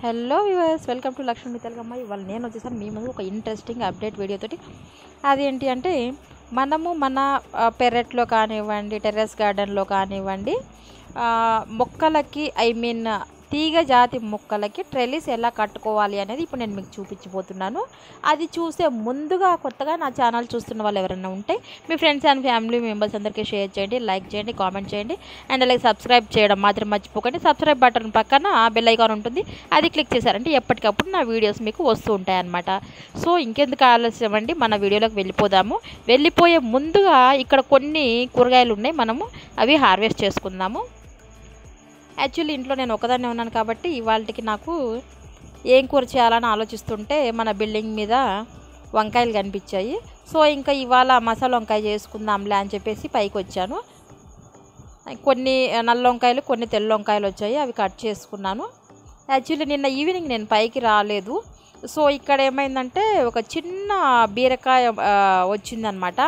hello viewers welcome to Lakshmi Telugamma ఇవాళ నేను వచ్చేసాను మీ ముందు ఒక ఇంట్రెస్టింగ్ అప్డేట్ వీడియోతోటి అదేంటి అంటే మనము మన ఆ, పెరట్లో కానివ్వండి టెర్రస్ గార్డెన్లో కానివ్వండి ఆ, మొక్కలకి ఐ మీన్ తీగ జాతి మొక్కలకి ట్రెలిస్ ఎలా కట్టుకోవాలి అనేది ఇప్పుడు నేను మీకు చూపించబోతున్నాను అది చూసే ముందుగా కొత్తగా నా ఛానల్ చూస్తున్న వాళ్ళు ఎవరైనా ఉంటే మీ ఫ్రెండ్స్ అండ్ ఫ్యామిలీ మెంబర్స్ అందరికీ షేర్ చేయండి లైక్ చేయండి కామెంట్ చేయండి అండ్ అలాగే సబ్స్క్రైబ్ చేయడం మాత్రం మర్చిపోకండి సబ్స్క్రైబ్ బటన్ పక్కన బెల్ ఐకాన్ ఉంటుంది అది క్లిక్ చేశారంటే ఎప్పటికప్పుడు నా వీడియోస్ మీకు వస్తూ ఉంటాయి అన్నమాట సో ఇంకెందుకు ఆలస్యం అండి మన వీడియోలోకి వెళ్ళిపోదాము వెళ్ళిపోయే ముందుగా ఇక్కడ కొన్ని కూరగాయలు ఉన్నాయి మనము అవి హార్వెస్ట్ చేసుకుందాము యాక్చువల్లీ ఇంట్లో నేను ఒకదాన్నే ఉన్నాను కాబట్టి ఇవాళకి నాకు ఏం కూర చేయాలని ఆలోచిస్తుంటే మన బిల్డింగ్ మీద వంకాయలు కనిపించాయి సో ఇంకా ఇవాళ మసాలా వంకాయ చేసుకుందాంలే అని చెప్పేసి పైకి వచ్చాను కొన్ని నల్ల వంకాయలు కొన్ని తెల్ల వంకాయలు వచ్చాయి అవి కట్ చేసుకున్నాను యాక్చువల్లీ నిన్న ఈవినింగ్ నేను పైకి రాలేదు సో ఇక్కడ ఏమైందంటే ఒక చిన్న బీరకాయ ఆ, వచ్చిందనమాట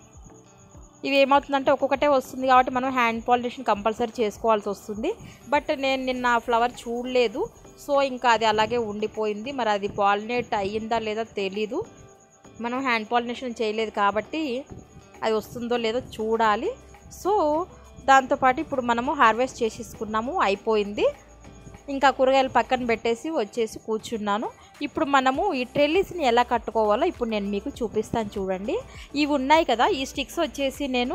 ఇవి ఏమవుతుందంటే ఒక్కొక్కటే వస్తుంది కాబట్టి మనం హ్యాండ్ పాలినేషన్ కంపల్సరీ చేసుకోవాల్సి వస్తుంది బట్ నేను నిన్న ఆ ఫ్లవర్ చూడలేదు సో ఇంకా అది అలాగే ఉండిపోయింది మరి అది పాలినేట్ అయ్యిందా లేదా తెలీదు మనం హ్యాండ్ పాలినేషన్ చేయలేదు కాబట్టి అది వస్తుందో లేదో చూడాలి సో దాంతోపాటు ఇప్పుడు మనము హార్వెస్ట్ చేసేసుకున్నాము అయిపోయింది ఇంకా కూరగాయలు పక్కన పెట్టేసి వచ్చేసి కూర్చున్నాను ఇప్పుడు మనము ఈ ట్రెల్లిస్ని ఎలా కట్టుకోవాలో ఇప్పుడు నేను మీకు చూపిస్తాను చూడండి ఇవి ఉన్నాయి కదా ఈ స్టిక్స్ వచ్చేసి నేను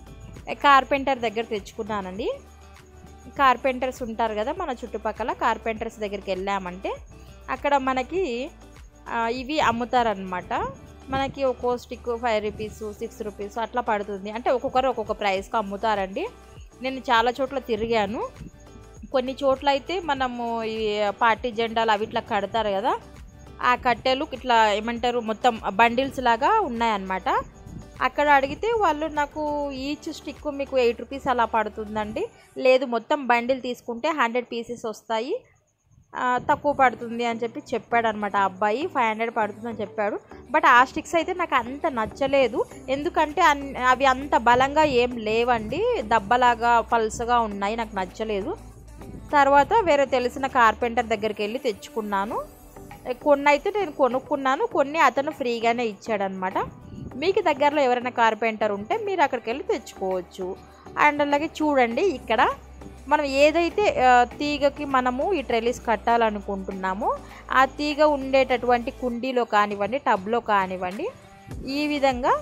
కార్పెంటర్ దగ్గర తెచ్చుకున్నానండి కార్పెంటర్స్ ఉంటారు కదా మన చుట్టుపక్కల కార్పెంటర్స్ దగ్గరికి వెళ్ళామంటే అక్కడ మనకి ఆ, ఇవి అమ్ముతారనమాట మనకి ఒక్కో stick five rupees six rupees అట్లా పడుతుంది అంటే ఒక్కొక్కరు ఒక్కొక్క ప్రైస్కి అమ్ముతారండి నేను చాలా చోట్ల తిరిగాను కొన్ని చోట్ల అయితే మనము ఈ పార్టీ జెండాలు అవి ఇట్లా కడతారు కదా ఆ కట్టెలు ఇట్లా ఏమంటారు మొత్తం బండిల్స్ లాగా ఉన్నాయన్నమాట అక్కడ అడిగితే వాళ్ళు నాకు ఈచ్ స్టిక్ మీకు ఎయిట్ రూపీస్ అలా పడుతుందండి లేదు మొత్తం బండిల్ తీసుకుంటే హండ్రెడ్ పీసెస్ వస్తాయి ఆ, తక్కువ పడుతుంది అని చెప్పి చెప్పాడు అనమాట ఆ అబ్బాయి ఫైవ్ హండ్రెడ్ పడుతుందని చెప్పాడు బట్ ఆ స్టిక్స్ అయితే నాకు అంత నచ్చలేదు ఎందుకంటే అన్ అవి అంత బలంగా ఏం లేవండి దబ్బలాగా పల్సగా ఉన్నాయి నాకు నచ్చలేదు తర్వాత వేరే తెలిసిన కార్పెంటర్ దగ్గరికి వెళ్ళి తెచ్చుకున్నాను కొన్ని అయితే నేను కొనుక్కున్నాను కొన్ని అతను ఫ్రీగానే ఇచ్చాడనమాట మీకు దగ్గరలో ఎవరైనా కార్పెంటర్ ఉంటే మీరు అక్కడికి వెళ్ళి తెచ్చుకోవచ్చు అండ్ అలాగే చూడండి ఇక్కడ మనం ఏదైతే ఆ, తీగకి మనము ఈ ట్రెలిస్ కట్టాలనుకుంటున్నామో ఆ తీగ ఉండేటటువంటి కుండీలో కానివ్వండి టబ్లో కానివ్వండి ఈ విధంగా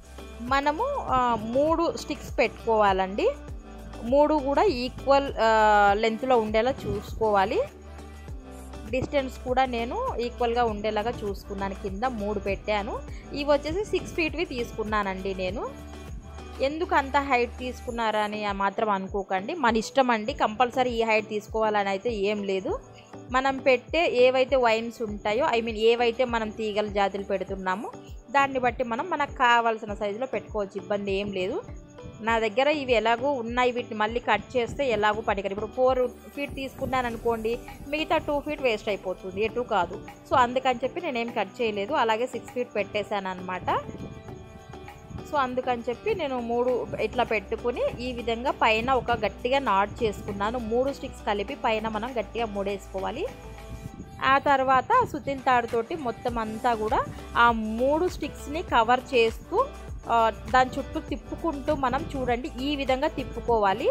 మనము ఆ, మూడు స్టిక్స్ పెట్టుకోవాలండి మూడు కూడా ఈక్వల్ లెంత్లో ఉండేలా చూసుకోవాలి డిస్టెన్స్ కూడా నేను ఈక్వల్గా ఉండేలాగా చూసుకున్నాను కింద మూడు పెట్టాను ఇవి వచ్చేసి సిక్స్ ఫీట్వి తీసుకున్నానండి నేను ఎందుకు అంత హైట్ తీసుకున్నారా అని మాత్రం అనుకోకండి మన ఇష్టం అండి కంపల్సరీ ఈ హైట్ తీసుకోవాలని అయితే ఏం లేదు మనం పెట్టే ఏవైతే వైన్స్ ఉంటాయో ఐ మీన్ ఏవైతే మనం తీగల జాతులు పెడుతున్నామో దాన్ని బట్టి మనం మనకు కావాల్సిన సైజులో పెట్టుకోవచ్చు ఇబ్బంది ఏం లేదు నా దగ్గర ఇవి ఎలాగో ఉన్నాయి వీటిని మళ్ళీ కట్ చేస్తే ఎలాగో పనికరు ఇప్పుడు ఫోర్ ఫీట్ తీసుకున్నాను అనుకోండి మిగతా టూ ఫీట్ వేస్ట్ అయిపోతుంది ఎటు కాదు సో అందుకని చెప్పి నేనేం కట్ చేయలేదు అలాగే సిక్స్ ఫీట్ పెట్టేశాను అనమాట సో అందుకని చెప్పి నేను మూడు ఇట్లా పెట్టుకుని ఈ విధంగా పైన ఒక గట్టిగా నాట్ చేసుకున్నాను మూడు స్టిక్స్ కలిపి పైన మనం గట్టిగా మూడేసుకోవాలి ఆ తర్వాత సుతిల్ తాడుతోటి మొత్తం అంతా కూడా ఆ మూడు స్టిక్స్ని కవర్ చేస్తూ ఆ, దాని చుట్టూ తిప్పుకుంటూ మనం చూడండి ఈ విధంగా తిప్పుకోవాలి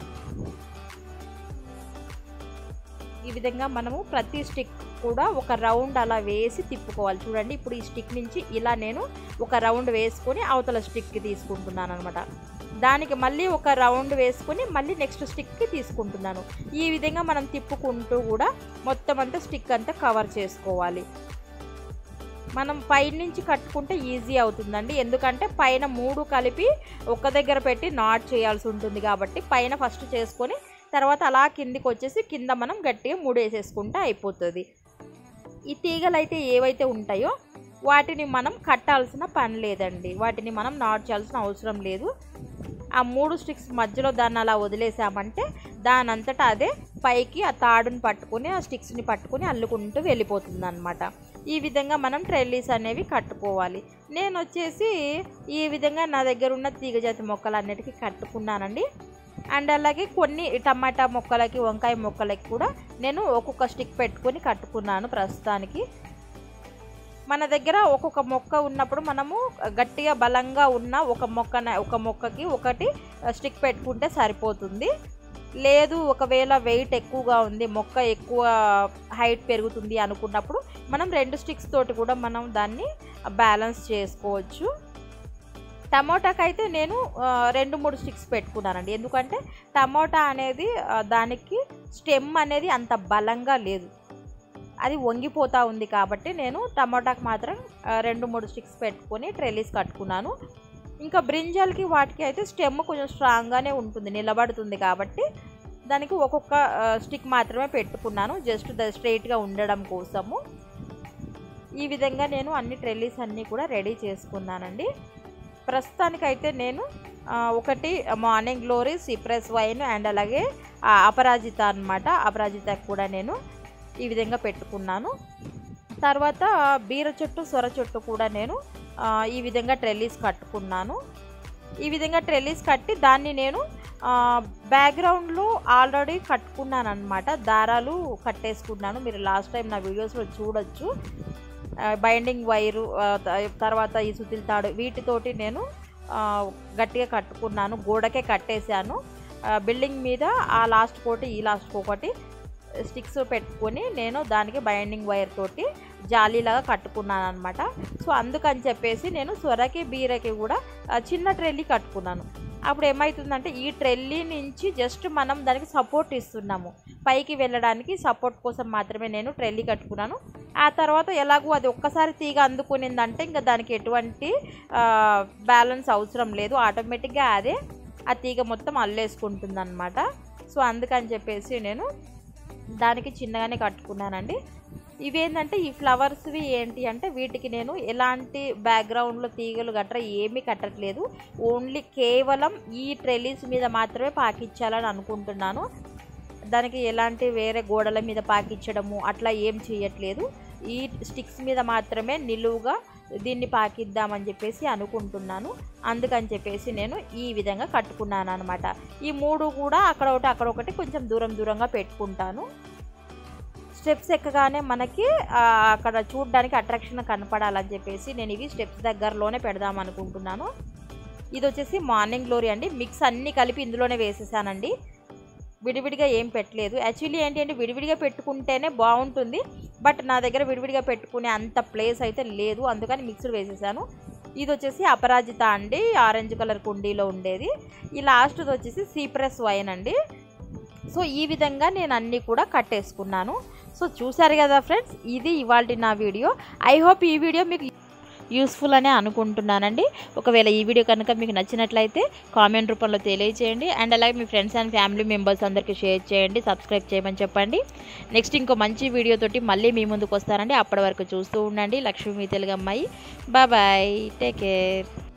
ఈ విధంగా మనము ప్రతి స్టిక్ కూడా ఒక రౌండ్ అలా వేసి తిప్పుకోవాలి చూడండి ఇప్పుడు ఈ స్టిక్ నుంచి ఇలా నేను ఒక రౌండ్ వేసుకొని అవతల స్టిక్కి తీసుకుంటున్నాను అనమాట దానికి మళ్ళీ ఒక రౌండ్ వేసుకొని మళ్ళీ నెక్స్ట్ స్టిక్కి తీసుకుంటున్నాను ఈ విధంగా మనం తిప్పుకుంటూ కూడా మొత్తం అంతా స్టిక్ అంతా కవర్ చేసుకోవాలి మనం పైనుంచి కట్టుకుంటే ఈజీ అవుతుందండి ఎందుకంటే పైన మూడు కలిపి ఒక దగ్గర పెట్టి నాట్ చేయాల్సి ఉంటుంది కాబట్టి పైన ఫస్ట్ చేసుకొని తర్వాత అలా కిందికి వచ్చేసి కింద మనం గట్టిగా మూడేసేసుకుంటే అయిపోతుంది ఈ తీగలు అయితే ఏవైతే ఉంటాయో వాటిని మనం కట్టాల్సిన పని లేదండి వాటిని మనం నాట్ చేయాల్సిన అవసరం లేదు ఆ మూడు స్టిక్స్ మధ్యలో దాన్ని అలా వదిలేసామంటే దాని అంతటా అదే పైకి ఆ తాడుని పట్టుకొని ఆ స్టిక్స్ని పట్టుకొని అల్లుకుంటూ వెళ్ళిపోతుంది అనమాట ఈ విధంగా మనం ట్రెల్లీస్ అనేవి కట్టుకోవాలి నేను వచ్చేసి ఈ విధంగా నా దగ్గర ఉన్న తీగజాతి మొక్కలు అన్నిటికీ కట్టుకున్నానండి అండ్ అలాగే కొన్ని టమాటా మొక్కలకి వంకాయ మొక్కలకి కూడా నేను ఒక్కొక్క స్టిక్ పెట్టుకొని కట్టుకున్నాను ప్రస్తుతానికి మన దగ్గర ఒక్కొక్క మొక్క ఉన్నప్పుడు మనము గట్టిగా బలంగా ఉన్న ఒక మొక్క ఒక మొక్కకి ఒకటి స్టిక్ పెట్టుకుంటే సరిపోతుంది లేదు ఒకవేళ వెయిట్ ఎక్కువగా ఉంది మొక్క ఎక్కువ హైట్ పెరుగుతుంది అనుకున్నప్పుడు మనం రెండు స్టిక్స్ తోటి కూడా మనం దాన్ని బ్యాలెన్స్ చేసుకోవచ్చు టమోటాకి అయితే నేను ఆ, రెండు మూడు స్టిక్స్ పెట్టుకున్నానండి ఎందుకంటే టమోటా అనేది ఆ, దానికి స్టెమ్ అనేది అంత బలంగా లేదు అది వంగిపోతూ ఉంది కాబట్టి నేను టమోటాకి మాత్రం ఆ, రెండు మూడు స్టిక్స్ పెట్టుకొని ట్రెలీస్ కట్టుకున్నాను ఇంకా బ్రింజాల్కి వాటికి అయితే స్టెమ్ కొంచెం స్ట్రాంగ్గానే ఉంటుంది నిలబడుతుంది కాబట్టి దానికి ఒక్కొక్క స్టిక్ మాత్రమే పెట్టుకున్నాను జస్ట్ స్ట్రైట్గా ఉండడం కోసము ఈ విధంగా నేను అన్ని ట్రెల్లీస్ అన్నీ కూడా రెడీ చేసుకున్నానండి ప్రస్తుతానికైతే నేను ఆ, ఒకటి morning glory cypress vine and అలాగే ఆ, అపరాజిత అనమాట అపరాజిత కూడా నేను ఈ విధంగా పెట్టుకున్నాను తర్వాత బీర చెట్టు సొర చెట్టు కూడా నేను ఆ, ఈ విధంగా ట్రెల్లీస్ కట్టుకున్నాను ఈ విధంగా ట్రెల్లీస్ కట్టి దాన్ని నేను బ్యాక్గ్రౌండ్లో ఆల్రెడీ కట్టుకున్నాను అనమాట దారాలు కట్టేసుకున్నాను మీరు లాస్ట్ టైం నా వీడియోస్లో చూడొచ్చు బైండింగ్ వైరు ఆ, త- తర్వాత ఈ సుతిల్ తాడు వీటితోటి నేను ఆ, గట్టిగా కట్టుకున్నాను గోడకే కట్టేశాను ఆ, బిల్డింగ్ మీద ఆ లాస్ట్ ఒకటి ఈ లాస్ట్ ఒకటి స్టిక్స్ పెట్టుకొని నేను దానికి బైండింగ్ వైర్ తోటి జాలీలాగా కట్టుకున్నాను అనమాట సో అందుకని చెప్పేసి నేను సొరకి బీరకి కూడా ఆ, చిన్న ట్రెల్లీ కట్టుకున్నాను అప్పుడు ఏమవుతుందంటే ఈ ట్రెల్లీ నుంచి జస్ట్ మనం దానికి సపోర్ట్ ఇస్తున్నాము పైకి వెళ్ళడానికి సపోర్ట్ కోసం మాత్రమే నేను ట్రెల్లీ కట్టుకున్నాను ఆ తర్వాత ఎలాగో అది ఒక్కసారి తీగ అందుకునిందంటే ఇంకా దానికి ఎటువంటి బ్యాలెన్స్ అవసరం లేదు ఆటోమేటిక్గా అదే ఆ తీగ మొత్తం అల్లేసుకుంటుంది అనమాట సో అందుకని చెప్పేసి నేను దానికి చిన్నగానే కట్టుకున్నానండి ఇవేంటంటే ఈ ఫ్లవర్స్వి ఏంటి అంటే వీటికి నేను ఎలాంటి బ్యాక్గ్రౌండ్లో తీగలు గట్రా ఏమీ కట్టట్లేదు ఓన్లీ కేవలం ఈ ట్రెలీస్ మీద మాత్రమే పాకిచ్చాలని అనుకుంటున్నాను దానికి ఎలాంటి వేరే గోడల మీద పాకిచ్చడము అట్లా ఏం చేయట్లేదు ఈ స్టిక్స్ మీద మాత్రమే నిలువుగా దీన్ని పాకిద్దామని చెప్పేసి అనుకుంటున్నాను అందుకని చెప్పేసి నేను ఈ విధంగా కట్టుకున్నాను అనమాట ఈ మూడు కూడా అక్కడ ఒకటి అక్కడ ఒకటి కొంచెం దూరం దూరంగా పెట్టుకుంటాను స్టెప్స్ ఎక్కగానే మనకి ఆ, అక్కడ చూడడానికి అట్రాక్షన్ కనపడాలని చెప్పేసి నేను ఇవి స్టెప్స్ దగ్గరలోనే పెడదాం అనుకుంటున్నాను ఇది వచ్చేసి మార్నింగ్ గ్లోరీ అండి మిక్స్ అన్నీ కలిపి ఇందులోనే వేసేసానండి విడివిడిగా ఏం పెట్టలేదు యాక్చువల్లీ ఏంటి అంటే విడివిడిగా పెట్టుకుంటేనే బాగుంటుంది బట్ నా దగ్గర విడివిడిగా పెట్టుకునే అంత ప్లేస్ అయితే లేదు అందుకని మిక్స్డ్ వేసేసాను ఇది వచ్చేసి అపరాజిత అండి ఆరెంజ్ కలర్ కుండీలో ఉండేది ఈ లాస్ట్ వచ్చేసి సీప్రెస్ వైన్ అండి సో ఈ విధంగా నేను అన్నీ కూడా కట్టేసుకున్నాను సో చూసారు కదా ఫ్రెండ్స్ ఇది ఇవాళ నా వీడియో ఐ హోప్ ఈ వీడియో మీకు యూస్ఫుల్ అనే అనుకుంటున్నానండి ఒకవేళ ఈ వీడియో కనుక మీకు నచ్చినట్లయితే కామెంట్ రూపంలో తెలియజేయండి అండ్ అలాగే మీ ఫ్రెండ్స్ అండ్ ఫ్యామిలీ మెంబర్స్ అందరికీ షేర్ చేయండి సబ్స్క్రైబ్ చేయమని చెప్పండి నెక్స్ట్ ఇంకో మంచి వీడియోతోటి మళ్ళీ మీ ముందుకు వస్తానండి అప్పటి వరకు చూస్తూ ఉండండి లక్ష్మీ తెలుగు అమ్మాయి బాయ్ టేక్ కేర్